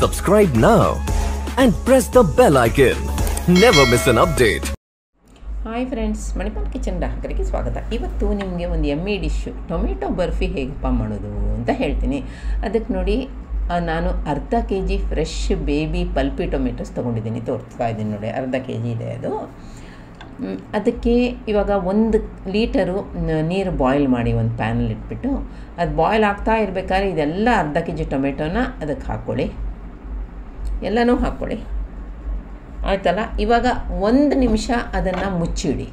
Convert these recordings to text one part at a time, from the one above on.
Subscribe now and press the bell icon. Never miss an update. ಹಾಯ್ friends Manipal kitchen ಗ್ರಾಹಕರಿಗೆ ಸ್ವಾಗತ ಇವತ್ತು ನಿಮಗೆ ಒಂದು ಎಮ್ಮಿ ಡಿಶ್ಶು ಟೊಮೆಟೊ ಬರ್ಫಿ ಹೇಗಪ್ಪ ಮಾಡೋದು ಅಂತ ಹೇಳ್ತೀನಿ ಅದಕ್ಕೆ ನೋಡಿ ಆ, ನಾನು ಅರ್ಧ K G fresh baby pulpy tomatoes ತೊಗೊಂಡಿದ್ದೀನಿ ತೋರಿಸ್ತಾ ಇದ್ದೀನಿ ನೋಡಿ ಅರ್ಧ ಕೆ ಜಿ ಇದೆ ಅದು ಮ್, ಅದಕ್ಕೆ ಇವಾಗ ಒಂದು ಲೀಟರು ನ- ನೀರು ಬಾಯ್ಲ್ ಮಾಡಿ ಒಂದು ಪ್ಯಾನಲ್ಲಿ ಇಟ್ಬಿಟ್ಟು ಅದು ಬಾಯ್ಲ್ ಆಗ್ತಾ ಇರಬೇಕಾದ್ರೆ ಇದೆಲ್ಲ ಅರ್ಧ ಕೆ ಜಿ ಟೊಮೆಟೊನ ಅದಕ್ಕೆ ಹಾಕ್ಕೊಳ್ಳಿ ಎಲ್ಲನೂ ಹಾಕ್ಕೊಳ್ಳಿ ಆಯ್ತಲ್ಲ ಇವಾಗ ಒಂದು ನಿಮಿಷ ಅದನ್ನು ಮುಚ್ಚಿಡಿ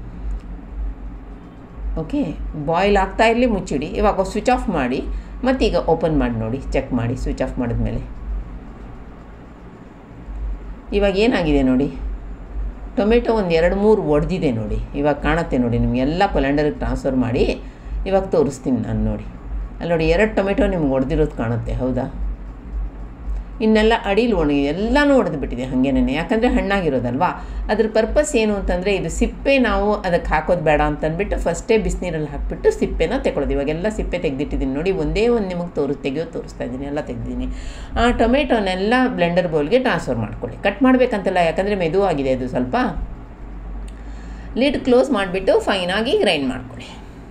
ಓಕೆ ಬಾಯ್ಲ್ ಆಗ್ತಾ ಇರಲಿ ಮುಚ್ಚಿಡಿ ಇವಾಗ ಸ್ವಿಚ್ ಆಫ್ ಮಾಡಿ ಮತ್ತೀಗ ಓಪನ್ ಮಾಡಿ ನೋಡಿ ಚೆಕ್ ಮಾಡಿ ಸ್ವಿಚ್ ಆಫ್ ಮಾಡಿದ್ಮೇಲೆ ಇವಾಗ ಏನಾಗಿದೆ ನೋಡಿ ಟೊಮೆಟೊ ಒಂದು ಎರಡು ಮೂರು ಒಡೆದಿದೆ ನೋಡಿ ಇವಾಗ ಕಾಣುತ್ತೆ ನೋಡಿ ನಿಮ್ಗೆ ಎಲ್ಲ ಕೊಲೆಂಡರ್ಗೆ ಟ್ರಾನ್ಸ್ಫರ್ ಮಾಡಿ ಇವಾಗ ತೋರಿಸ್ತೀನಿ ನಾನು ನೋಡಿ ಅಲ್ಲಿ ನೋಡಿ ಎರಡು ಟೊಮೆಟೊ ನಿಮ್ಗೆ ಒಡೆದಿರೋದು ಕಾಣುತ್ತೆ ಹೌದಾ ಇನ್ನೆಲ್ಲ ಅಡಿಲಿ ಒಣಗಿ ಎಲ್ಲನೂ ಒಡೆದು ಬಿಟ್ಟಿದೆ ಹಾಗೇನೆ ಯಾಕಂದರೆ ಹಣ್ಣಾಗಿರೋದಲ್ವಾ ಅದ್ರ ಪರ್ಪಸ್ ಏನು ಅಂತಂದರೆ ಇದು ಸಿಪ್ಪೆ ನಾವು ಅದಕ್ಕೆ ಹಾಕೋದು ಬೇಡ ಅಂತಂದ್ಬಿಟ್ಟು ಫಸ್ಟೇ ಬಿಸಿನೀರಲ್ಲಿ ಹಾಕ್ಬಿಟ್ಟು ಸಿಪ್ಪೆನ ತೆಗೊಳ್ಳೋದು ಇವಾಗೆಲ್ಲ ಸಿಪ್ಪೆ ತೆಗೆದಿಟ್ಟಿದ್ದೀನಿ ನೋಡಿ ಒಂದೇ ಒಂದು ನಿಮಗೆ ತೋರಿಸ್ ತೆಗೆಯೋದು ತೋರಿಸ್ತಾ ಇದ್ದೀನಿ ಎಲ್ಲ ತೆಗೆದಿದ್ದೀನಿ ಆ ಟೊಮೆಟೊನೆಲ್ಲ ಬ್ಲೆಂಡರ್ ಬೌಲ್ಗೆ ಟ್ರಾನ್ಸ್ಫರ್ ಮಾಡ್ಕೊಳ್ಳಿ ಕಟ್ ಮಾಡಬೇಕಂತಲ್ಲ ಯಾಕಂದರೆ ಮೆದುವಾಗಿದೆ ಅದು ಸ್ವಲ್ಪ ಲಿಡ್ ಕ್ಲೋಸ್ ಮಾಡಿಬಿಟ್ಟು ಫೈನಾಗಿ ಗ್ರೈಂಡ್ ಮಾಡ್ಕೊಳ್ಳಿ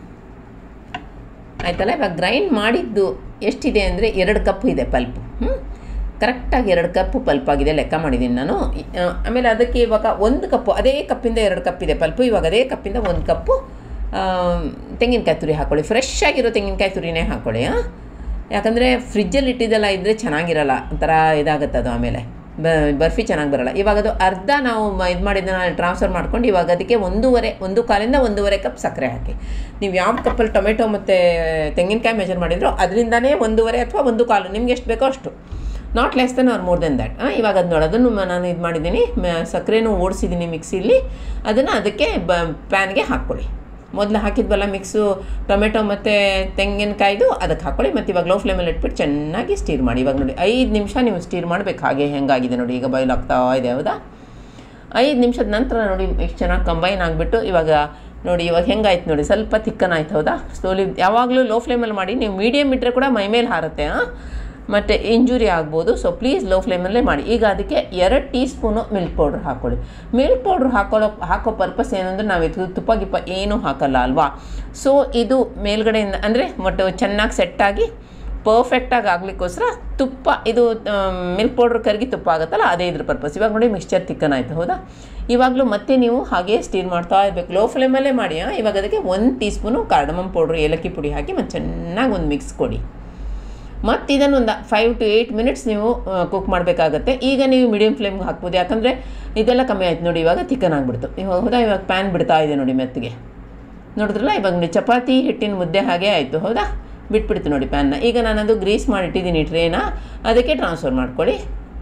ಆಯ್ತಲ್ಲ ಇವಾಗ ಗ್ರೈಂಡ್ ಮಾಡಿದ್ದು ಎಷ್ಟಿದೆ ಅಂದರೆ ಎರಡು ಕಪ್ ಇದೆ ಪಲ್ಪು ಹ್ಞೂ ಕರೆಕ್ಟಾಗಿ ಎರಡು ಕಪ್ಪು ಪಲ್ಪ್ ಆಗಿದೆ ಲೆಕ್ಕ ಮಾಡಿದ್ದೀನಿ ನಾನು ಆ, ಆಮೇಲೆ ಅದಕ್ಕೆ ಇವಾಗ ಒಂದು ಕಪ್ಪು ಅದೇ ಕಪ್ಪಿಂದ ಎರಡು ಕಪ್ ಇದೆ ಪಲ್ಪು ಇವಾಗ ಅದೇ ಕಪ್ಪಿಂದ ಒಂದು ಕಪ್ಪು ಆ, ತೆಂಗಿನಕಾಯಿ ತುರಿ ಹಾಕ್ಕೊಳ್ಳಿ ಫ್ರೆಶ್ ಆಗಿರೋ ತೆಂಗಿನಕಾಯಿ ತುರಿನೇ ಹಾಕ್ಕೊಳ್ಳಿ ಹಾಂ ಯಾಕಂದರೆ ಫ್ರಿಜ್ಜಲ್ಲಿ ಇಟ್ಟಿದ್ದೆಲ್ಲ ಇದ್ದರೆ ಚೆನ್ನಾಗಿರಲ್ಲ ಒಂಥರ ಇದಾಗುತ್ತೆ ಅದು ಆಮೇಲೆ ಬ ಬರ್ಫಿ ಚೆನ್ನಾಗಿ ಬರಲ್ಲ ಇವಾಗ ಅದು ಅರ್ಧ ನಾವು ಇದು ಮಾಡಿದ್ದನ್ನ ಟ್ರಾನ್ಸ್ಫರ್ ಮಾಡ್ಕೊಂಡು ಇವಾಗ ಅದಕ್ಕೆ ಒಂದೂವರೆ ಒಂದು ಕಾಲಿಂದ ಒಂದೂವರೆ ಕಪ್ ಸಕ್ಕರೆ ಹಾಕಿ ನೀವು ಯಾವ ಕಪ್ಪಲ್ಲಿ ಟೊಮೆಟೊ ಮತ್ತು ತೆಂಗಿನಕಾಯಿ ಮೆಜರ್ ಮಾಡಿದ್ರೋ ಅದರಿಂದನೇ ಒಂದೂವರೆ ಅಥವಾ ಒಂದು ಕಾಲು ನಿಮ್ಗೆ ಎಷ್ಟು ಬೇಕೋ ಅಷ್ಟು not less than or more than that ಇವಾಗ ಅದು ನೋಡಿ ಅದನ್ನು ಮ- ನಾನು ಇದು ಮಾಡಿದ್ದೀನಿ ಮ- ಸಕ್ಕರೆನೂ ಓಡಿಸಿದ್ದೀನಿ ಮಿಕ್ಸಿಲಿ ಅದನ್ನು ಅದಕ್ಕೆ ಬ ಪ್ಯಾನ್ಗೆ ಹಾಕ್ಕೊಳ್ಳಿ ಮೊದಲು ಹಾಕಿದ್ವಲ್ಲ ಮಿಕ್ಸು ಟೊಮೆಟೊ ಮತ್ತು ತೆಂಗಿನಕಾಯ್ದು ಅದಕ್ಕೆ ಹಾಕ್ಕೊಳ್ಳಿ ಮತ್ತು ಇವಾಗ ಲೋ ಫ್ಲೇಮಲ್ಲಿ ಇಟ್ಬಿಟ್ಟು ಚೆನ್ನಾಗಿ ಸ್ಟೀರ್ ಮಾಡಿ ಇವಾಗ ನೋಡಿ ಐದು ನಿಮಿಷ ನೀವು ಸ್ಟೀರ್ ಮಾಡಬೇಕು ಹಾಗೆ ಹೆಂಗಾಗಿದೆ ನೋಡಿ ಈಗ ಬಾಯ್ಲ್ ಆಗ್ತಾ ಇದೆ ಹೌದಾ ಐದು ನಿಮಿಷದ ನಂತರ ನೋಡಿ ಎಷ್ಟು ಚೆನ್ನಾಗಿ ಕಂಬೈನ್ ಆಗಿಬಿಟ್ಟು ಇವಾಗ ನೋಡಿ ಇವಾಗ ಹೆಂಗಾಯ್ತು ನೋಡಿ ಸ್ವಲ್ಪ ತಿಕ್ಕನ್ ಆಯ್ತು ಹೌದಾ ಸ್ಲೋಲಿ ಯಾವಾಗಲೂ ಲೋ ಫ್ಲೇಮಲ್ಲಿ ಮಾಡಿ ನೀವು ಮೀಡಿಯಮ್ ಇಟ್ಟರೆ ಕೂಡ ಮೈಮೇಲೆ ಹಾರುತ್ತೆ ಹಾಂ ಮತ್ತು ಇಂಜುರಿ ಆಗ್ಬೋದು ಸೊ ಪ್ಲೀಸ್ ಲೋ ಫ್ಲೇಮಲ್ಲೇ ಮಾಡಿ ಈಗ ಅದಕ್ಕೆ ಎರಡು ಟೀ ಸ್ಪೂನು ಮಿಲ್ಕ್ ಪೌಡ್ರ್ ಹಾಕ್ಕೊಳ್ಳಿ ಮಿಲ್ಕ್ ಪೌಡ್ರ್ ಹಾಕೊಳ್ಳೋ ಹಾಕೋ ಪರ್ಪಸ್ ಏನಂದ್ರೆ ನಾವು ಇದು ತುಪ್ಪ ಗಿಪ್ಪ ಏನೂ ಹಾಕಲ್ಲ ಅಲ್ವಾ ಸೊ ಇದು ಮೇಲ್ಗಡೆಯಿಂದ ಅಂದರೆ ಒಟ್ಟು ಚೆನ್ನಾಗಿ ಸೆಟ್ಟಾಗಿ ಪರ್ಫೆಕ್ಟಾಗಿ ಆಗ್ಲಿಕ್ಕೋಸ್ಕರ ತುಪ್ಪ ಇದು ಮಿಲ್ಕ್ ಪೌಡ್ರ್ ಕರಗಿ ತುಪ್ಪ ಆಗುತ್ತಲ್ಲ ಅದೇ ಇದ್ರ ಪರ್ಪಸ್ ಇವಾಗ ನೋಡಿ ಮಿಕ್ಸ್ಚರ್ ತಿಕ್ಕನ್ ಆಯಿತು ಹೌದಾ ಇವಾಗಲೂ ಮತ್ತೆ ನೀವು ಹಾಗೆ ಸ್ಟೀರ್ ಮಾಡ್ತಾ ಇರಬೇಕು ಲೋ ಫ್ಲೇಮಲ್ಲೇ ಮಾಡಿ ಆ. ಇವಾಗ ಅದಕ್ಕೆ ಒಂದು ಟೀ ಸ್ಪೂನು ಕಾರ್ಡಮಮ್ ಪೌಡ್ರ್ ಏಲಕ್ಕಿ ಪುಡಿ ಹಾಕಿ ಮತ್ತು ಚೆನ್ನಾಗಿ ಒಂದು ಮಿಕ್ಸ್ ಕೊಡಿ ಮತ್ತು ಇದನ್ನು ಒಂದು ಫೈವ್ ಟು ಏಯ್ಟ್ ಮಿನಿಟ್ಸ್ ನೀವು ಕುಕ್ ಮಾಡಬೇಕಾಗತ್ತೆ ಈಗ ನೀವು ಮೀಡಿಯಮ್ ಫ್ಲೇಮ್ಗೆ ಹಾಕ್ಬೋದು ಯಾಕಂದರೆ ಇದೆಲ್ಲ ಕಮ್ಮಿ ಆಯ್ತು ನೋಡಿ ಇವಾಗ ಚಿಕನ್ ಆಗಿಬಿಡ್ತು ಇವಾಗ ಹೌದಾ ಇವಾಗ ಪ್ಯಾನ್ ಬಿಡ್ತಾ ಇದೆ ನೋಡಿ ಮೆತ್ತಿಗೆ ನೋಡಿದ್ರಲ್ಲ ಇವಾಗ ನೋಡಿ ಚಪಾತಿ ಹಿಟ್ಟಿನ ಮುದ್ದೆ ಹಾಗೆ ಆಯಿತು ಹೌದಾ ಬಿಟ್ಬಿಡ್ತು ನೋಡಿ ಪ್ಯಾನ್ನ ಈಗ ನಾನದು ಗ್ರೀಸ್ ಮಾಡಿಟ್ಟಿದ್ದೀನಿ ಟ್ರೇನ ಅದಕ್ಕೆ ಟ್ರಾನ್ಸ್ಫರ್ ಮಾಡ್ಕೊಳ್ಳಿ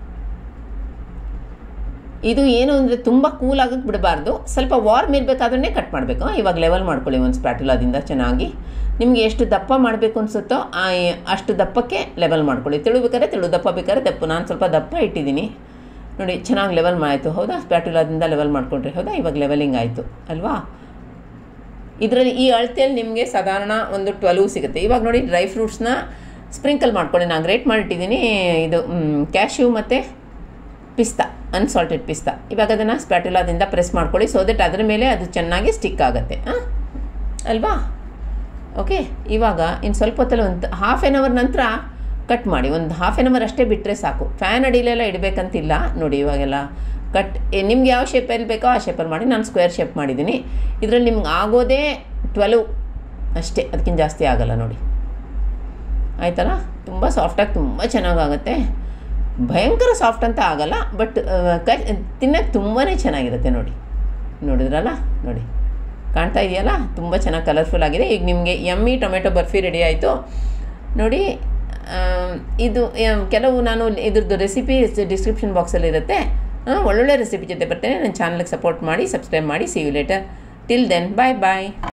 ಇದು ಏನು ಅಂದರೆ ತುಂಬ ಕೂಲ್ ಆಗಕ್ಕೆ ಬಿಡಬಾರ್ದು ಸ್ವಲ್ಪ ವಾರ್ಮ್ ಇರಬೇಕಾದ್ರೆ ಕಟ್ ಮಾಡಬೇಕು ಇವಾಗ ಲೆವೆಲ್ ಮಾಡ್ಕೊಳ್ಳಿ ಒಂದು ಸ್ಪ್ಯಾಟುಲಾದಿಂದ ಚೆನ್ನಾಗಿ ನಿಮಗೆ ಎಷ್ಟು ದಪ್ಪ ಮಾಡಬೇಕು ಅನಿಸುತ್ತೋ ಅಷ್ಟು ದಪ್ಪಕ್ಕೆ ಲೆವೆಲ್ ಮಾಡ್ಕೊಳ್ಳಿ ತೆಳು ಬೇಕಾದ್ರೆ ತೆಳು ದಪ್ಪ ಬೇಕಾದ್ರೆ ದಪ್ಪ ನಾನು ಸ್ವಲ್ಪ ದಪ್ಪ ಇಟ್ಟಿದ್ದೀನಿ ನೋಡಿ ಚೆನ್ನಾಗಿ ಲೆವೆಲ್ ಆಯಿತು ಹೌದಾ ಸ್ಪ್ಯಾಟುಲಾದಿಂದ ಲೆವೆಲ್ ಮಾಡಿಕೊಂಡ್ರಿ ಹೌದಾ ಇವಾಗ ಲೆವೆಲಿಂಗ್ ಆಯಿತು ಅಲ್ವಾ ಇದರಲ್ಲಿ ಈ ಅಳತೆಯಲ್ಲಿ ನಿಮಗೆ ಸಾಧಾರಣ ಒಂದು ಟ್ವೆಲ್ವ್ ಸಿಗುತ್ತೆ ಇವಾಗ ನೋಡಿ ಡ್ರೈ ಫ್ರೂಟ್ಸ್ನ ಸ್ಪ್ರಿಂಕಲ್ ಮಾಡ್ಕೊಳ್ಳಿ ನಾನು ಗ್ರೇಟ್ ಮಾಡಿಟ್ಟಿದ್ದೀನಿ ಇದು ಕ್ಯಾಶ್ಯೂ ಮತ್ತು ಪಿಸ್ತಾ ಅನ್ಸಾಲ್ಟೆಡ್ ಪಿಸ್ತಾ ಇವಾಗ ಅದನ್ನು ಸ್ಪ್ಯಾಟುಲಾದಿಂದ ಪ್ರೆಸ್ ಮಾಡ್ಕೊಳ್ಳಿ ಸೊ ದಟ್ ಅದರ ಮೇಲೆ ಅದು ಚೆನ್ನಾಗಿ ಸ್ಟಿಕ್ ಆಗುತ್ತೆ ಹಾಂ ಅಲ್ವಾ ಓಕೆ ಇವಾಗ ಇನ್ನು ಸ್ವಲ್ಪ ಹೊತ್ತಲ್ಲಿ ಒಂದು ಹಾಫ್ ಆನ್ ಅವರ್ ನಂತರ ಕಟ್ ಮಾಡಿ ಒಂದು ಹಾಫ್ ಆನ್ ಅವರ್ ಅಷ್ಟೇ ಬಿಟ್ಟರೆ ಸಾಕು ಫ್ಯಾನ್ ಅಡಿಲೆಲ್ಲ ಇಡಬೇಕಂತಿಲ್ಲ ನೋಡಿ ಇವಾಗೆಲ್ಲ ಕಟ್ ನಿಮ್ಗೆ ಯಾವ ಶೇಪಲ್ಲಿ ಬೇಕೋ ಆ ಶೇಪಲ್ಲಿ ಮಾಡಿ ನಾನು ಸ್ಕ್ವೇರ್ ಶೇಪ್ ಮಾಡಿದ್ದೀನಿ ಇದರಲ್ಲಿ ನಿಮ್ಗೆ ಆಗೋದೇ ಟ್ವೆಲ್ವ್ ಅಷ್ಟೇ ಅದಕ್ಕಿಂತ ಜಾಸ್ತಿ ಆಗಲ್ಲ ನೋಡಿ ಆಯ್ತಲ್ಲ ತುಂಬ ಸಾಫ್ಟಾಗಿ ತುಂಬ ಚೆನ್ನಾಗಾಗುತ್ತೆ ಭಯಂಕರ ಸಾಫ್ಟ್ ಅಂತ ಆಗಲ್ಲ ಬಟ್ ಕ ತಿನ್ನೋಕ್ಕೆ ತುಂಬಾ ಚೆನ್ನಾಗಿರುತ್ತೆ ನೋಡಿ ನೋಡಿದ್ರಲ್ಲ ನೋಡಿ ಕಾಣ್ತಾ ಇದೆಯಲ್ಲ ತುಂಬ ಚೆನ್ನಾಗಿ ಕಲರ್ಫುಲ್ ಆಗಿದೆ ಈಗ ನಿಮಗೆ ಎಮ್ಮಿ ಟೊಮೆಟೊ ಬರ್ಫಿ ರೆಡಿ ಆಯಿತು ನೋಡಿ ಆ, ಇದು ಆ, ಕೆಲವು ನಾನು ಇದ್ರದ್ದು ರೆಸಿಪಿ ಡಿಸ್ಕ್ರಿಪ್ಷನ್ ಬಾಕ್ಸಲ್ಲಿ ಇರುತ್ತೆ ಆ, ಒಳ್ಳೊಳ್ಳೆ ರೆಸಿಪಿ ಜೊತೆ ಬರ್ತೇನೆ ನನ್ನ ಚಾನಲ್ಗೆ ಸಪೋರ್ಟ್ ಮಾಡಿ ಸಬ್ಸ್ಕ್ರೈಬ್ ಮಾಡಿ see you later till then bye bye